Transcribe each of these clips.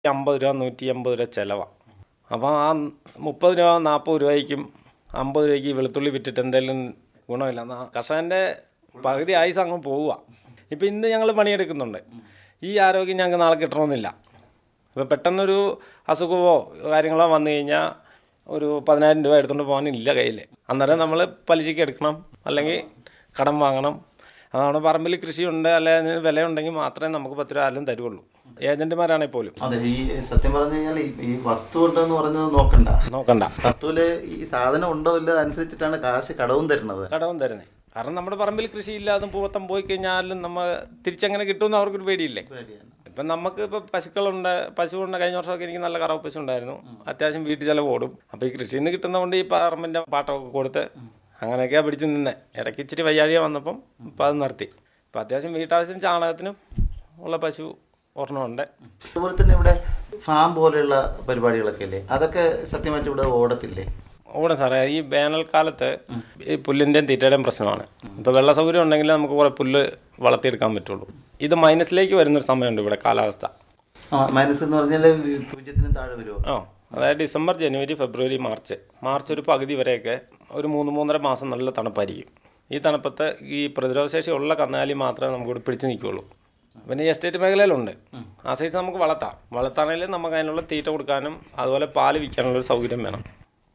അമ്പത് രൂപ നൂറ്റി അമ്പത് രൂപ ചിലവാണ് അപ്പോൾ ആ മുപ്പത് രൂപ നാൽപ്പത് രൂപയ്ക്കും അമ്പത് രൂപയ്ക്ക് വെളുത്തുള്ളി വിറ്റിട്ട് എന്തെങ്കിലും ഗുണമില്ല എന്നാ കർഷകൻ്റെ പകുതി ആയുസ് അങ്ങ് പോവുക ഇപ്പം ഇന്ന് ഞങ്ങൾ പണിയെടുക്കുന്നുണ്ട് ഈ ആരോഗ്യം ഞങ്ങൾക്ക് നാളെ കിട്ടണമെന്നില്ല ഇപ്പം പെട്ടെന്നൊരു അസുഖമോ കാര്യങ്ങളോ വന്നു കഴിഞ്ഞാൽ ഒരു പതിനായിരം രൂപ എടുത്തുകൊണ്ട് പോകാനില്ല കയ്യിൽ അന്നേരം നമ്മൾ പലിശയ്ക്ക് എടുക്കണം അല്ലെങ്കിൽ കടം വാങ്ങണം അതാണ് പറമ്പിൽ കൃഷിയുണ്ട് അല്ലെങ്കിൽ അതിന് വിലയുണ്ടെങ്കിൽ മാത്രമേ നമുക്ക് പത്ത് രൂപ ആരും തരുള്ളൂ ഏജന്റുമാരാണെങ്കിൽ പോലും അതെ ഈ സത്യം പറഞ്ഞു കഴിഞ്ഞാൽ ഈ- ഈ വസ്തു ഉണ്ടെന്ന് പറയുന്നത് നോക്കണ്ട നോക്കണ്ട വസ്തുവില് ഈ സാധനം ഉണ്ടോ ഇല്ല അനുസരിച്ചിട്ടാണ് കാശ് കടവും തരുന്നത് കടവും തരുന്നത് കാരണം നമ്മുടെ പറമ്പിൽ കൃഷിയില്ലാതെ പൂവത്തം പോയി കഴിഞ്ഞാലും നമ്മൾ തിരിച്ചെങ്ങനെ കിട്ടുമെന്ന് അവർക്കൊരു പേടിയില്ലേ ഇപ്പം നമുക്ക് ഇപ്പോൾ പശുക്കളുണ്ട് പശുവുണ്ട് കഴിഞ്ഞ വർഷമൊക്കെ എനിക്ക് നല്ല കറവ് പശു ഉണ്ടായിരുന്നു അത്യാവശ്യം വീട്ടിൽ ചിലവ് ഓടും അപ്പോൾ ഈ കൃഷിയിൽ നിന്ന് കിട്ടുന്നതുകൊണ്ട് ഈ പറമ്പിൻ്റെ പാട്ടമൊക്കെ കൊടുത്ത് അങ്ങനെയൊക്കെയാണ് പിടിച്ച് നിന്നെ ഇടയ്ക്ക് ഇച്ചിരി വയ്യാഴിക വന്നപ്പം ഇപ്പം അത് നിർത്തി ഇപ്പം അത്യാവശ്യം വീട്ടാവശ്യത്തിന് ചാണകത്തിനും ഉള്ള പശു ഒരെണ്ണമുണ്ട് അതുപോലെ തന്നെ ഇവിടെ ഫാം പോലെയുള്ള പരിപാടികളൊക്കെ ഇല്ലേ അതൊക്കെ സത്യമായിട്ട് ഇവിടെ ഓടത്തില്ലേ ഓടും സാറേ ഈ വേനൽക്കാലത്ത് ഈ പുല്ലിൻ്റെയും തീറ്റയുടെയും പ്രശ്നമാണ് ഇപ്പോൾ വെള്ള സൗകര്യം ഉണ്ടെങ്കിൽ നമുക്ക് കുറേ പുല്ല് വളർത്തിയെടുക്കാൻ പറ്റുള്ളൂ ഇത് മൈനസിലേക്ക് വരുന്നൊരു സമയമുണ്ട് ഇവിടെ കാലാവസ്ഥ ആ മൈനസ് എന്ന് പറഞ്ഞാൽ പൂജ്യത്തിന് താഴെ വരുമോ ആ അതായത് ഡിസംബർ ജനുവരി ഫെബ്രുവരി മാർച്ച് മാർച്ച് ഒരു പകുതി വരെയൊക്കെ ഒരു മൂന്ന് മൂന്നര മാസം നല്ല തണുപ്പായിരിക്കും ഈ തണുപ്പത്ത് ഈ പ്രതിരോധശേഷി ഉള്ള കന്നാലി മാത്രമേ നമുക്ക് ഇവിടെ പിടിച്ച് നിൽക്കുകയുള്ളൂ പിന്നെ ഈ എസ്റ്റേറ്റ് മേഖലയിലുണ്ട് ആ സൈസ് നമുക്ക് വളർത്താം വളർത്താണെങ്കിൽ നമുക്ക് അതിനുള്ള തീറ്റ കൊടുക്കാനും അതുപോലെ പാല് വിൽക്കാനുള്ള ഒരു സൗകര്യം വേണം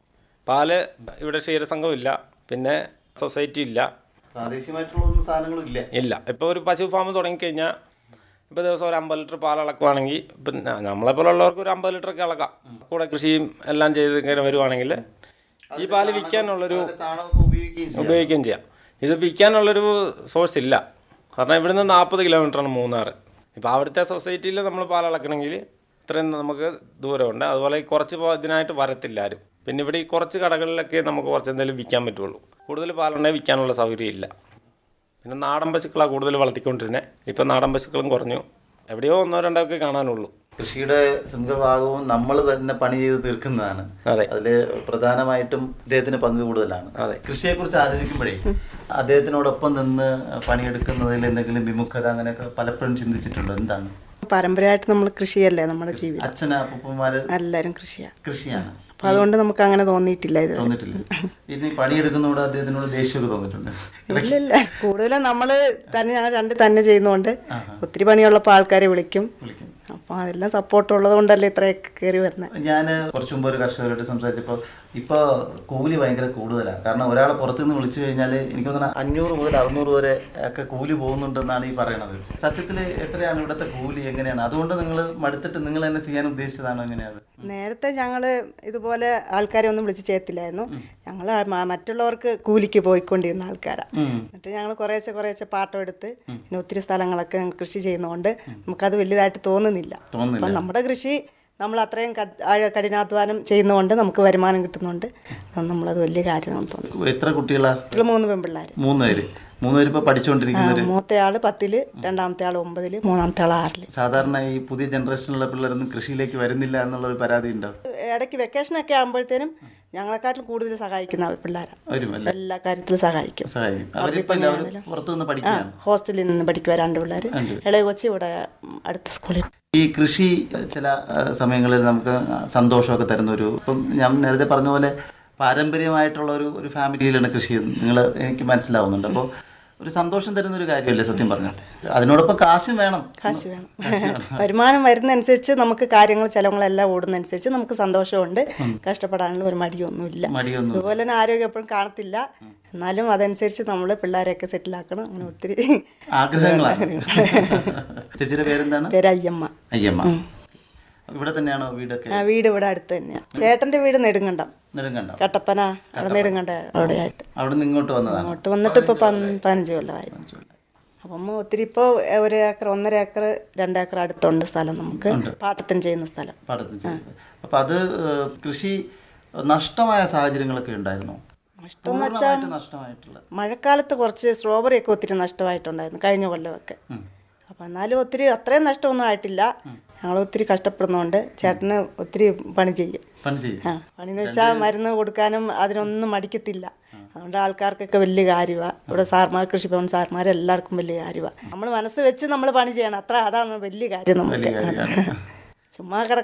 പാല് ഇവിടെ ക്ഷീരസംഘം ഇല്ല പിന്നെ സൊസൈറ്റി ഇല്ല പ്രാദേശികമായിട്ടുള്ള ഒന്നും സാധനങ്ങളും ഇല്ല ഇല്ല ഇപ്പോൾ ഒരു പശു ഫാം തുടങ്ങിക്കഴിഞ്ഞാൽ ഇപ്പോൾ ദിവസം ഒരു അമ്പത് ലിറ്റർ പാൽ അളക്കുവാണെങ്കിൽ ഇപ്പം നമ്മളെ പോലുള്ളവർക്ക് ഒരു അമ്പത് ലിറ്റർ ഒക്കെ അളക്കാം കൂടെ കൃഷിയും എല്ലാം ചെയ്ത് ഇങ്ങനെ വരുവാണെങ്കിൽ ഈ പാല് വിൽക്കാനുള്ളൊരു ചാണകം ഉപയോഗിക്കുകയും ചെയ്യാം ഉപയോഗിക്കുകയും ചെയ്യാം ഇത് വിൽക്കാനുള്ളൊരു സോഴ്സ് ഇല്ല കാരണം ഇവിടുന്ന് നാൽപ്പത് കിലോമീറ്ററാണ് മൂന്നാർ ഇപ്പോൾ അവിടുത്തെ സൊസൈറ്റിയിൽ നമ്മൾ പാൽ അളക്കണമെങ്കിൽ ഇത്രയും നമുക്ക് ദൂരമുണ്ട് അതുപോലെ ഈ കുറച്ച് പോ- ഇതിനായിട്ട് വരത്തില്ല ആരും പിന്നെ ഇവിടെ ഈ കുറച്ച് കടകളിലൊക്കെ നമുക്ക് കുറച്ച് എന്തെങ്കിലും വിൽക്കാൻ പറ്റുള്ളൂ കൂടുതൽ പാലുണ്ടെങ്കിൽ വിൽക്കാനുള്ള സൗകര്യം ഇല്ല പിന്നെ നാടൻ പശുക്കളാണ് കൂടുതൽ വളർത്തിക്കൊണ്ടിരുന്നത് ഇപ്പം നാടൻ പശുക്കളും കുറഞ്ഞു എവിടെയോ ഒന്നോ രണ്ടോ ഒക്കെ കാണാനുള്ളൂ കൃഷിയുടെ സിംഹഭാഗവും നമ്മൾ തന്നെ പണി ചെയ്ത് തീർക്കുന്നതാണ് അതെ അതില് പ്രധാനമായിട്ടും ഇദ്ദേഹത്തിന് പങ്ക് കൂടുതലാണ് അതെ. കൃഷിയെ കുറിച്ച് ആലോചിക്കുമ്പോഴേ അദ്ദേഹത്തിനോടൊപ്പം നിന്ന് പണിയെടുക്കുന്നതിൽ എന്തെങ്കിലും വിമുഖത അങ്ങനെയൊക്കെ പലപ്പോഴും ചിന്തിച്ചിട്ടുണ്ടോ എന്താണ് പാരമ്പര്യമായിട്ട് നമ്മൾ കൃഷിയല്ലേ നമ്മുടെ ജീവിതം അച്ഛന അപ്പൂപ്പന്മാര് എല്ലാവരും കൃഷിയാണ് കൃഷിയാണ് അപ്പം അതുകൊണ്ട് നമുക്ക് അങ്ങനെ തോന്നിയിട്ടില്ല ഇത് തോന്നിട്ടില്ല ഇനി പണിയെടുക്കുന്നതോടെ അദ്ദേഹത്തിനോട് ദേഷ്യമൊക്കെ തോന്നിയിട്ടുണ്ട് ഇല്ലില്ല കൂടുതലും നമ്മൾ തന്നെ ഞങ്ങൾ രണ്ട് തന്നെ ചെയ്യുന്നതുകൊണ്ട് ഒത്തിരി പണിയുള്ളപ്പോൾ ആൾക്കാരെ വിളിക്കും വിളിക്കും അപ്പം അതെല്ലാം സപ്പോർട്ട് ഉള്ളത് കൊണ്ടല്ലേ ഇത്രയൊക്കെ കയറി വരുന്നത് ഞാൻ കുറച്ചു മുമ്പ് ഒരു കർഷകരോട് സംസാരിച്ചപ്പോൾ ഇപ്പോൾ കൂലി ഭയങ്കര കൂടുതലാണ് കാരണം ഒരാളെ പുറത്തുനിന്ന് വിളിച്ചു കഴിഞ്ഞാൽ എനിക്ക് തോന്നുന്നു അഞ്ഞൂറ് മുതൽ അറുന്നൂറ് വരെ ഒക്കെ കൂലി പോകുന്നുണ്ടെന്നാണ് ഈ പറയണത് സത്യത്തിൽ എത്രയാണ് ഇവിടുത്തെ കൂലി എങ്ങനെയാണ് അതുകൊണ്ട് നിങ്ങൾ മടുത്തിട്ട് നിങ്ങൾ തന്നെ ചെയ്യാൻ ഉദ്ദേശിച്ചതാണോ എങ്ങനെയാണ് നേരത്തെ ഞങ്ങൾ ഇതുപോലെ ആൾക്കാരെ ഒന്നും വിളിച്ച് ചെയ്യത്തില്ലായിരുന്നു ഞങ്ങൾ മറ്റുള്ളവർക്ക് കൂലിക്ക് പോയിക്കൊണ്ടിരുന്ന ആൾക്കാരാണ് എന്നിട്ട് ഞങ്ങൾ കുറേശ്ശെ കുറേശ്ശെ പാട്ടം എടുത്ത് പിന്നെ ഒത്തിരി സ്ഥലങ്ങളൊക്കെ ഞങ്ങൾ കൃഷി ചെയ്യുന്നതുകൊണ്ട് നമുക്കത് വലുതായിട്ട് തോന്നുന്നില്ല തോന്നുന്നില്ല. അപ്പം നമ്മുടെ കൃഷി നമ്മൾ അത്രയും ക- ആ- കഠിനാധ്വാനം ചെയ്യുന്നതുകൊണ്ട് നമുക്ക് വരുമാനം കിട്ടുന്നുണ്ട് അതുകൊണ്ട് നമ്മളത് വലിയ കാര്യമാണെന്ന് തോന്നുന്നു എത്ര കുട്ടികളാ കുട്ടികൾ മൂന്ന് പെൺപിള്ളേർ മൂന്ന് പേര് മൂന്ന് പേര് ഇപ്പോൾ പഠിച്ചുകൊണ്ടിരിക്കുന്നവര് മൂത്ത ആള് പത്തില് രണ്ടാമത്തെ ആള് ഒമ്പതില് മൂന്നാമത്തെ ആള് ആറില് സാധാരണ ഈ പുതിയ ജനറേഷനിലുള്ള പിള്ളേരൊന്നും കൃഷിയിലേക്ക് വരുന്നില്ല എന്നുള്ള ഒരു പരാതി ഉണ്ടോ ഇടയ്ക്ക് വെക്കേഷനൊക്കെ ആകുമ്പോഴത്തേനും ഞങ്ങളെക്കാട്ടിലും കൂടുതൽ സഹായിക്കുന്ന പിള്ളേരാണ് വരും അല്ലേ എല്ലാ കാര്യത്തിലും സഹായിക്കും സഹായിക്കും അവരിപ്പോൾ ഇല്ല അവർ പുറത്തുനിന്ന് പഠിക്കുകയാണ് ഹോസ്റ്റലിൽ നിന്ന് പഠിക്കുക രണ്ട് പിള്ളേർ ഇളയ കൊച്ചി ഇവിടെ ഉം, അടുത്ത സ്കൂളിൽ ഈ കൃഷി ചില ആ, സമയങ്ങളിൽ നമുക്ക് സന്തോഷമൊക്കെ തരുന്ന ഒരു ഇപ്പം ഞാൻ നേരത്തെ പറഞ്ഞ പോലെ പാരമ്പര്യമായിട്ടുള്ള ഒരു ഒരു ഫാമിലിയിലാണ് കൃഷി നിങ്ങൾ എനിക്ക് മനസ്സിലാവുന്നുണ്ട് അപ്പോൾ ഒരു സന്തോഷം തരുന്ന ഒരു കാര്യമല്ലേ സത്യം പറഞ്ഞാൽ അതിനോടൊപ്പം കാശും വേണം കാശ് വേണം വരുമാനം വരുന്നതനുസരിച്ച് നമുക്ക് കാര്യങ്ങൾ ചിലവുകളെല്ലാം ഓടുന്നതനുസരിച്ച് നമുക്ക് സന്തോഷമുണ്ട് കഷ്ടപ്പെടാനുള്ള ഒരു മടിയൊന്നുമില്ല മടിയൊന്നും അതുപോലെ തന്നെ ആരോഗ്യം എപ്പോഴും കാണത്തില്ല എന്നാലും അതനുസരിച്ച് നമ്മൾ പിള്ളേരെയൊക്കെ സെറ്റിലാക്കണം അങ്ങനെ ഒത്തിരി ആഗ്രഹങ്ങളാണ് ചേച്ചിയുടെ പേരെന്താണ് പേര് അയ്യമ്മ അയ്യമ്മ ഇവിടെ തന്നെയാണോ വീടൊക്കെ ആ വീട് ഇവിടെ അടുത്ത് തന്നെയാണ് ചേട്ടൻ്റെ വീട് നെടുങ്കണ്ടം നെടുങ്കണ്ട കട്ടപ്പന അവിടെ നെടുങ്കണ്ട അവിടെയായിട്ട് അവിടെ നിന്ന് ഇങ്ങോട്ട് വന്നതാണ് അങ്ങോട്ട് വന്നിട്ട് ഇപ്പോൾ പതിനഞ്ച് കൊല്ലമായി അപ്പം ഒത്തിരി ഇപ്പോൾ ഒരു ഏക്കർ ഒന്നര ഏക്കർ രണ്ട് ഏക്കർ അടുത്തുണ്ട് സ്ഥലം നമുക്ക് പാട്ടത്തിന് ചെയ്യുന്ന സ്ഥലം പാട്ടത്തിന് ചെയ്തത് അപ്പം അത് ഏഹ്, കൃഷി നഷ്ടമായ സാഹചര്യങ്ങളൊക്കെ ഉണ്ടായിരുന്നോ നഷ്ടം പൂർണ്ണമായിട്ട് നഷ്ടമായിട്ടുള്ള മഴക്കാലത്ത് കുറച്ച് സ്ട്രോബെറി ഒക്കെ ഒത്തിരി നഷ്ടമായിട്ടുണ്ടായിരുന്നു കഴിഞ്ഞ കൊല്ലമൊക്കെ അപ്പം എന്നാലും ഒത്തിരി അത്രയും നഷ്ടമൊന്നും ആയിട്ടില്ല ഞങ്ങൾ ഒത്തിരി കഷ്ടപ്പെടുന്നതുകൊണ്ട് ചേട്ടന് ഒത്തിരി പണി ചെയ്യും പണി ചെയ്യും ആ പണിന്ന് വെച്ചാൽ മരുന്ന് കൊടുക്കാനും അതിനൊന്നും മടിക്കത്തില്ല അതുകൊണ്ട് ആൾക്കാർക്കൊക്കെ വലിയ കാര്യമാണ് ഇവിടെ സാർമാർ കൃഷിഭവൻ സാർമാർ എല്ലാവർക്കും വലിയ കാര്യമാണ് നമ്മൾ മനസ്സ് വെച്ച് നമ്മൾ പണി ചെയ്യണം അത്ര അതാണ് വലിയ കാര്യം വലിയ നമുക്ക് കാര്യമാണ് ചുമ്മാ കിട